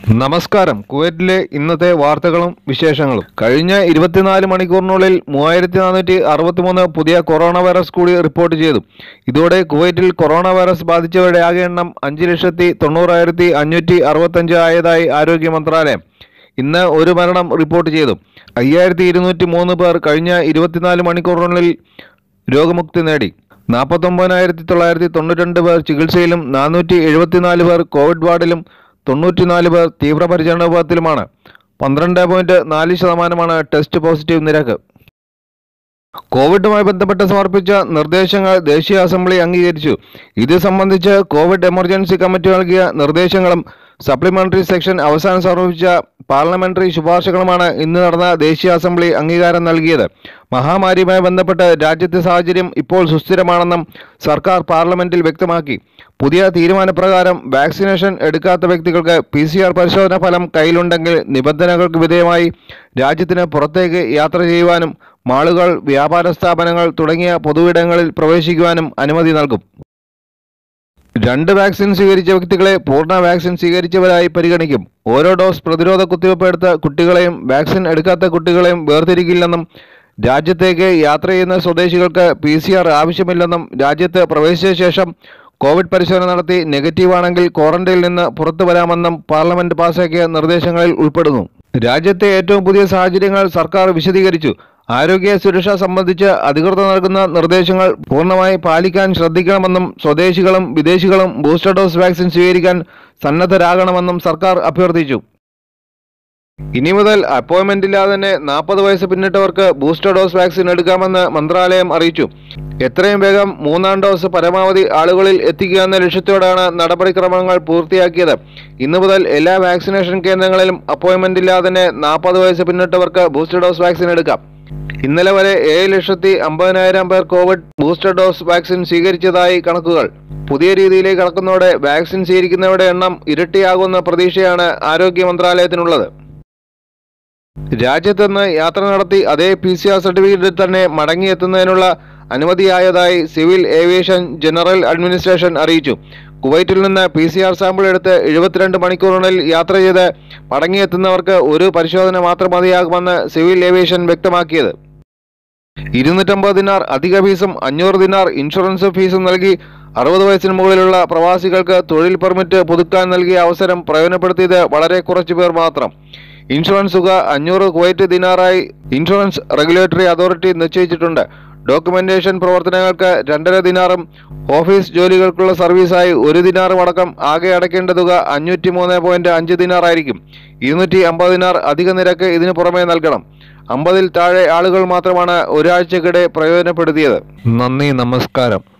നമസ്കാരം കുവൈറ്റിലെ ഇന്നത്തെ വാർത്തകളും വിശേഷങ്ങളും കഴിഞ്ഞ ഇരുപത്തിനാല് മണിക്കൂറിനുള്ളിൽ മൂവായിരത്തി നാനൂറ്റി അറുപത്തിമൂന്ന് പുതിയ കൊറോണ വൈറസ് കൂടി റിപ്പോർട്ട് ചെയ്തു ഇതോടെ കുവൈറ്റിൽ കൊറോണ വൈറസ് ബാധിച്ചവരുടെ ആകെ എണ്ണം അഞ്ച് ലക്ഷത്തി തൊണ്ണൂറായിരത്തി അഞ്ഞൂറ്റി അറുപത്തഞ്ച് ആയതായി ആരോഗ്യ മന്ത്രാലയം ഇന്ന് ഒരു മരണം റിപ്പോർട്ട് ചെയ്തു അയ്യായിരത്തി ഇരുന്നൂറ്റി മൂന്ന് പേർ കഴിഞ്ഞ ഇരുപത്തിനാല് മണിക്കൂറിനുള്ളിൽ രോഗമുക്തി നേടി നാൽപ്പത്തൊമ്പതിനായിരത്തി തൊള്ളായിരത്തി തൊണ്ണൂറ്റി പേർ ചികിത്സയിലും നാനൂറ്റി എഴുപത്തിനാല് പേർ കോവിഡ് വാർഡിലും തൊണ്ണൂറ്റിനാല് പേർ തീവ്രപരിചരണ വിഭാഗത്തിലുമാണ് പന്ത്രണ്ട് പോയിന്റ് നാല് ശതമാനമാണ് ടെസ്റ്റ് പോസിറ്റീവ് നിരക്ക് കോവിഡുമായി ബന്ധപ്പെട്ട് സമർപ്പിച്ച നിർദ്ദേശങ്ങൾ ദേശീയ അസംബ്ലി അംഗീകരിച്ചു ഇത് സംബന്ധിച്ച് കോവിഡ് എമർജൻസി കമ്മിറ്റി നൽകിയ നിർദ്ദേശങ്ങളും സപ്ലിമെന്ററി സെക്ഷൻ അവസാനം സമർപ്പിച്ച പാർലമെന്ററി ശുപാർശകളുമാണ് ഇന്ന് നടന്ന ദേശീയ അസംബ്ലി അംഗീകാരം നൽകിയത് മഹാമാരിയുമായി ബന്ധപ്പെട്ട് രാജ്യത്തെ സാഹചര്യം ഇപ്പോൾ സുസ്ഥിരമാണെന്നും സർക്കാർ പാർലമെന്റിൽ വ്യക്തമാക്കി പുതിയ തീരുമാനപ്രകാരം വാക്സിനേഷൻ എടുക്കാത്ത വ്യക്തികൾക്ക് പി സി ആർ പരിശോധന ഫലം കയ്യിലുണ്ടെങ്കിൽ നിബന്ധനകൾക്ക് വിധേയമായി രാജ്യത്തിന് പുറത്തേക്ക് യാത്ര ചെയ്യുവാനും മാളുകൾ വ്യാപാര സ്ഥാപനങ്ങൾ തുടങ്ങിയ പൊതുവിടങ്ങളിൽ പ്രവേശിക്കുവാനും അനുമതി നൽകും രണ്ട് വാക്സിൻ സ്വീകരിച്ച വ്യക്തികളെ പൂർണ്ണ വാക്സിൻ സ്വീകരിച്ചവരായി പരിഗണിക്കും ഓരോ ഡോസ് പ്രതിരോധ കുത്തിവയ്പ് എടുത്ത കുട്ടികളെയും വാക്സിൻ എടുക്കാത്ത കുട്ടികളെയും വേർതിരിക്കില്ലെന്നും രാജ്യത്തേക്ക് യാത്ര ചെയ്യുന്ന സ്വദേശികൾക്ക് പി സി ആർ ആവശ്യമില്ലെന്നും രാജ്യത്ത് പ്രവേശിച്ച ശേഷം കോവിഡ് പരിശോധന നടത്തി നെഗറ്റീവ് ആണെങ്കിൽ ക്വാറന്റൈനിൽ നിന്ന് പുറത്തു വരാമെന്നും പാർലമെന്റ് പാസാക്കിയ നിർദ്ദേശങ്ങളിൽ ഉൾപ്പെടുന്നു രാജ്യത്തെ ഏറ്റവും പുതിയ സാഹചര്യങ്ങൾ സർക്കാർ വിശദീകരിച്ചു ആരോഗ്യ സുരക്ഷ സംബന്ധിച്ച് അധികൃതർ നൽകുന്ന നിർദ്ദേശങ്ങൾ പൂർണ്ണമായി പാലിക്കാൻ ശ്രദ്ധിക്കണമെന്നും സ്വദേശികളും വിദേശികളും ബൂസ്റ്റർ ഡോസ് വാക്സിൻ സ്വീകരിക്കാൻ സന്നദ്ധരാകണമെന്നും സർക്കാർ അഭ്യർത്ഥിച്ചു ഇനി മുതൽ അപ്പോയിന്റ്മെന്റ് ഇല്ലാതെ തന്നെ നാൽപ്പത് വയസ്സ് പിന്നിട്ടവർക്ക് ബൂസ്റ്റർ ഡോസ് വാക്സിൻ എടുക്കാമെന്ന് മന്ത്രാലയം അറിയിച്ചു എത്രയും വേഗം മൂന്നാം ഡോസ് പരമാവധി ആളുകളിൽ എത്തിക്കുക എന്ന ലക്ഷ്യത്തോടെയാണ് നടപടിക്രമങ്ങൾ പൂർത്തിയാക്കിയത് ഇന്നു മുതൽ എല്ലാ വാക്സിനേഷൻ കേന്ദ്രങ്ങളിലും അപ്പോയിന്റ്മെന്റ് ഇല്ലാതെ തന്നെ നാൽപ്പത് വയസ്സ് പിന്നിട്ടവർക്ക് ബൂസ്റ്റർ ഡോസ് വാക്സിൻ എടുക്കാം ഇന്നലെ വരെ ഏഴ് ലക്ഷത്തി അമ്പതിനായിരം പേർ കോവിഡ് ബൂസ്റ്റർ ഡോസ് വാക്സിൻ സ്വീകരിച്ചതായി കണക്കുകൾ പുതിയ രീതിയിലേക്ക് കടക്കുന്നതോടെ വാക്സിൻ സ്വീകരിക്കുന്നവരുടെ എണ്ണം ഇരട്ടിയാകുന്ന പ്രതീക്ഷയാണ് ആരോഗ്യ മന്ത്രാലയത്തിനുള്ളത് രാജ്യത്തുനിന്ന് യാത്ര നടത്തി അതേ പി സി ആർ സർട്ടിഫിക്കറ്റിൽ തന്നെ മടങ്ങിയെത്തുന്നതിനുള്ള അനുമതിയായതായി സിവിൽ ഏവിയേഷൻ ജനറൽ അഡ്മിനിസ്ട്രേഷൻ അറിയിച്ചു കുവൈറ്റിൽ നിന്ന് പി സി ആർ സാമ്പിൾ എടുത്ത് എഴുപത്തിരണ്ട് മണിക്കൂറിനുള്ളിൽ യാത്ര ചെയ്ത് മടങ്ങിയെത്തുന്നവർക്ക് ഒരു പരിശോധന മാത്രം മതിയാകുമെന്ന് സിവിൽ ഏവിയേഷൻ വ്യക്തമാക്കിയത് ഇരുന്നൂറ്റമ്പത് ദിനാർ അധിക ഫീസും അഞ്ഞൂറ് ദിനാർ ഇൻഷുറൻസ് ഫീസും നൽകി അറുപത് വയസ്സിന് മുകളിലുള്ള പ്രവാസികൾക്ക് തൊഴിൽ പെർമിറ്റ് പുതുക്കാൻ നൽകിയ അവസരം പ്രയോജനപ്പെടുത്തിയത് വളരെ കുറച്ചു പേർ മാത്രം ഇൻഷുറൻസ് തുക അഞ്ഞൂറ് കുവൈറ്റ് ദിനാറായി ഇൻഷുറൻസ് റെഗുലേറ്ററി അതോറിറ്റി നിശ്ചയിച്ചിട്ടുണ്ട് ഡോക്യുമെന്റേഷൻ പ്രവർത്തനങ്ങൾക്ക് രണ്ടര ദിനാറും ഓഫീസ് ജോലികൾക്കുള്ള സർവീസായി ഒരു ദിനാറും അടക്കം ആകെ അടയ്ക്കേണ്ട തുക അഞ്ഞൂറ്റി മൂന്ന് പോയിന്റ് അഞ്ച് ദിനാറായിരിക്കും ഇരുന്നൂറ്റി അമ്പത് ദിനാർ അധിക നിരക്ക് ഇതിനു പുറമെ നൽകണം അമ്പതിൽ താഴെ ആളുകൾ മാത്രമാണ് ഒരാഴ്ചക്കിടെ പ്രയോജനപ്പെടുത്തിയത് നന്ദി നമസ്കാരം